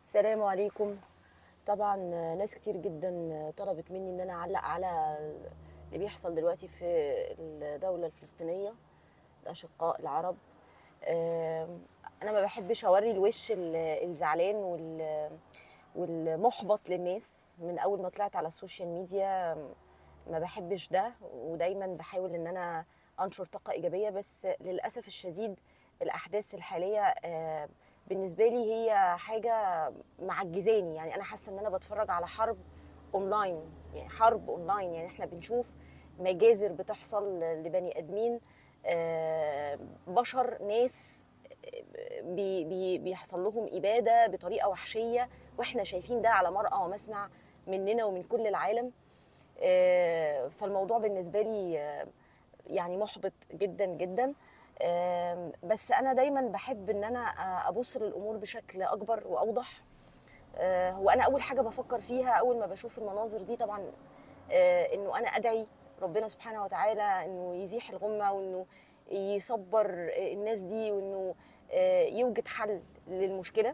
السلام عليكم طبعا ناس كتير جدا طلبت مني ان انا اعلق على اللي بيحصل دلوقتي في الدولة الفلسطينية الاشقاء العرب آم، انا ما بحبش اوري الوش ال- الزعلان وال والمحبط للناس من اول ما طلعت على السوشيال ميديا ما بحبش ده ودايما بحاول ان انا انشر طاقة ايجابية بس للاسف الشديد الاحداث الحالية آه، بالنسبة لي هي حاجة معجزاني يعني انا حاسة ان انا بتفرج على حرب اونلاين يعني حرب اونلاين يعني احنا بنشوف مجازر بتحصل لبني ادمين آه، بشر ناس بي بي بيحصل لهم إبادة بطريقة وحشية وإحنا شايفين ده على مرأى ومسمع مننا ومن كل العالم آه، فالموضوع بالنسبة لي آه، يعني محبط جدا جدا آم، بس أنا دايما بحب إن أنا آه، أبص للأمور بشكل أكبر وأوضح آه، هو أنا أول حاجة بفكر فيها أول ما بشوف المناظر دي طبعا آه، إنه أنا أدعي ربنا سبحانه وتعالى إنه يزيح الغمة وإنه يصبر الناس دي وإنه آه، يوجد حل للمشكلة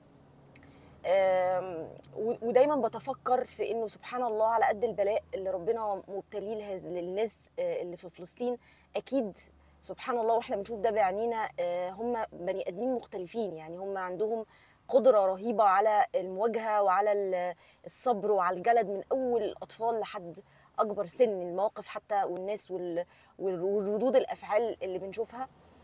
آم، و- ودايما بتفكر في انه سبحان الله على قد البلاء اللي ربنا مبتليه لهذ- للناس آه، اللي في فلسطين اكيد سبحان الله واحنا بنشوف ده بعينينا آه، هم بني ادمين مختلفين يعني هم عندهم قدرة رهيبة على المواجهة وعلى ال- الصبر وعلى الجلد من أول الأطفال لحد أكبر سن المواقف حتى والناس وال- والردود الأفعال اللي بنشوفها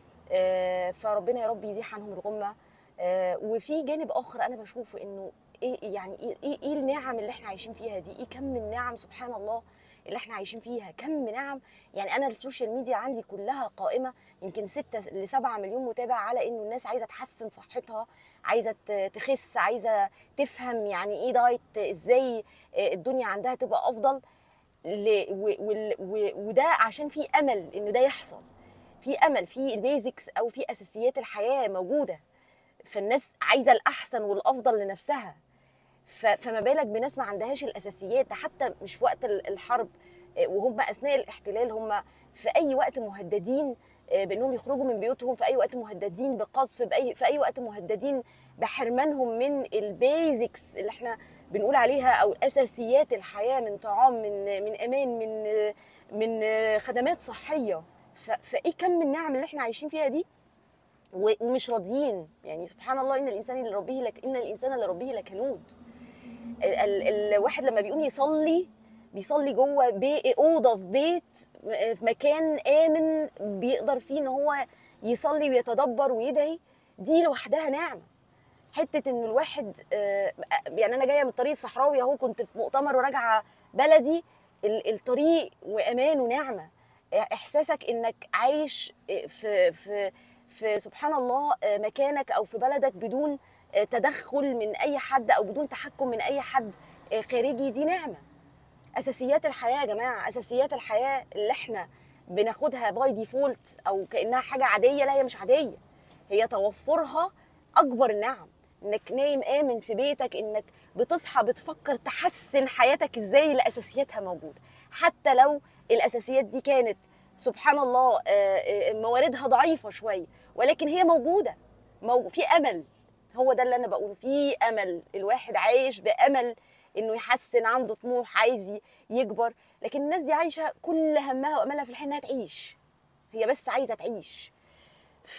آه، فربنا يا رب يزيح عنهم الغمه آه، وفي جانب اخر انا بشوفه انه ايه يعني ايه ايه, إيه النعم اللي احنا عايشين فيها دي ايه كم من نعم سبحان الله اللي احنا عايشين فيها كم من نعم يعني انا السوشيال ميديا عندي كلها قائمه يمكن 6 ل 7 مليون متابع على انه الناس عايزه تحسن صحتها عايزه ت- تخس عايزه تفهم يعني ايه دايت ازاي آه، الدنيا عندها تبقى افضل ل- و- وال- و- وده عشان في امل ان ده يحصل في امل في البيزكس او في اساسيات الحياه موجوده فالناس عايزه الاحسن والافضل لنفسها ف- فما بالك بناس ما عندهاش الاساسيات ده حتى مش في وقت ال- الحرب آه، وهم اثناء الاحتلال هم في اي وقت مهددين آه، بانهم يخرجوا من بيوتهم في اي وقت مهددين بقذف باي في اي وقت مهددين بحرمانهم من البيزكس اللي احنا بنقول عليها او اساسيات الحياه من طعام من من امان من آه، من آه، خدمات صحيه ف- فايه كم من النعم اللي احنا عايشين فيها دي و- ومش راضيين يعني سبحان الله ان الانسان اللي ربيه لك ان الانسان لربه لكنود ال- ال- الواحد لما بيقوم يصلي بيصلي جوه بي اوضه في بيت م- في مكان امن بيقدر فيه ان هو يصلي ويتدبر ويدعي دي لوحدها نعمه حته ان الواحد آه، يعني انا جايه من الطريق الصحراوي اهو كنت في مؤتمر وراجعه بلدي ال- الطريق وامان ونعمه احساسك انك عايش في في في سبحان الله آه، مكانك او في بلدك بدون آه، تدخل من اي حد او بدون تحكم من اي حد آه، خارجي دي نعمه اساسيات الحياه يا جماعه اساسيات الحياه اللي احنا بناخدها باي ديفولت او كانها حاجه عاديه لا هي مش عاديه هي توفرها اكبر النعم انك نايم امن في بيتك انك بتصحى بتفكر تحسن حياتك ازاي لاساسياتها موجوده حتى لو الاساسيات دي كانت سبحان الله آه، آه، مواردها ضعيفه شويه ولكن هي موجوده مو- في امل هو ده اللي انا بقوله في امل الواحد عايش بامل انه يحسن عنده طموح عايز ي- يكبر لكن الناس دي عايشه كل همها واملها في الحياه انها تعيش هي بس عايزه تعيش ف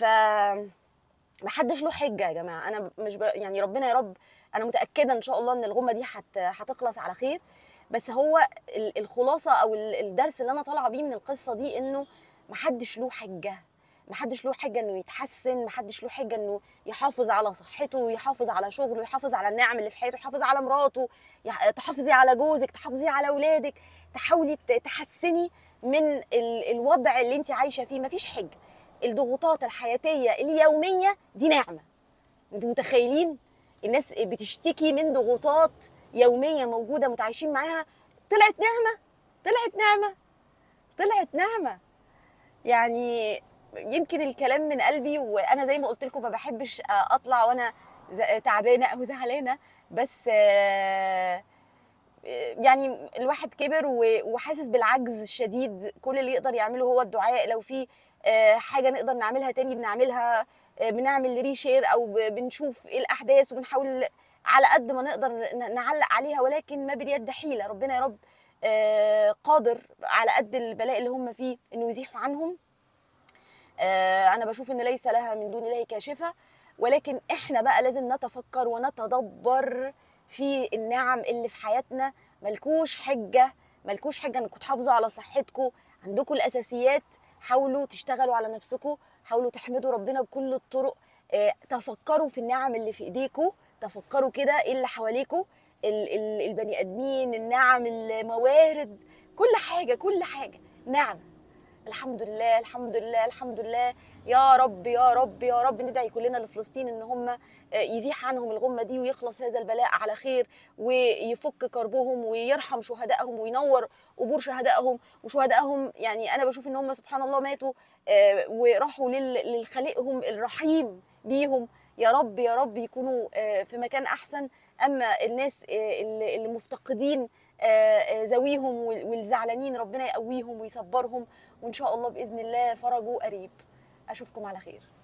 محدش له حجه يا جماعه انا مش ب... يعني ربنا يا رب انا متاكده ان شاء الله ان الغمه دي هت... هتخلص على خير بس هو ال- الخلاصه او ال- الدرس اللي انا طالعه بيه من القصه دي انه محدش له حجه محدش له حجه انه يتحسن محدش له حجه انه يحافظ على صحته يحافظ على شغله يحافظ على النعم اللي في حياته يحافظ على مراته يح- تحافظي على جوزك تحافظي على اولادك تحاولي ت- تحسني من ال- الوضع اللي انت عايشه فيه مفيش حجه الضغوطات الحياتيه اليوميه دي نعمه انتوا متخيلين الناس بتشتكي من ضغوطات يوميه موجوده متعايشين معاها طلعت نعمه طلعت نعمه طلعت نعمه يعني يمكن الكلام من قلبي وانا زي ما قلت لكم ما بحبش اطلع وانا ز- تعبانه او زعلانه بس آه، يعني الواحد كبر و- وحاسس بالعجز الشديد كل اللي يقدر يعمله هو الدعاء لو في آه، حاجه نقدر نعملها تاني بنعملها آه، بنعمل ريشير او ب- بنشوف ايه الاحداث وبنحاول على قد ما نقدر ن- نعلق عليها ولكن ما باليد حيله ربنا يا رب آه، قادر على قد البلاء اللي هم فيه انه يزيحوا عنهم آه، انا بشوف ان ليس لها من دون الله كاشفه ولكن احنا بقى لازم نتفكر ونتدبر في النعم اللي في حياتنا ملكوش حجه ملكوش حجه انكم تحافظوا على صحتكم عندكم الاساسيات حاولوا تشتغلوا على نفسكم حاولوا تحمدوا ربنا بكل الطرق آه، تفكروا في النعم اللي في ايديكم تفكروا كده ايه اللي حواليكم ال- ال- البني ادمين النعم الموارد كل حاجه كل حاجه نعم الحمد لله الحمد لله الحمد لله يا رب يا رب يا رب ندعي كلنا لفلسطين ان هم يزيح عنهم الغمه دي ويخلص هذا البلاء على خير ويفك كربهم ويرحم شهدائهم وينور قبور شهدائهم وشهدائهم يعني انا بشوف ان هم سبحان الله ماتوا آه، وراحوا لل- للخالقهم الرحيم بيهم يا رب يا رب يكونوا آه، في مكان احسن اما الناس آه، اللي اللي مفتقدين آه، آه، ذويهم وال- والزعلانين ربنا يقويهم ويصبرهم وان شاء الله باذن الله فرجه قريب اشوفكم على خير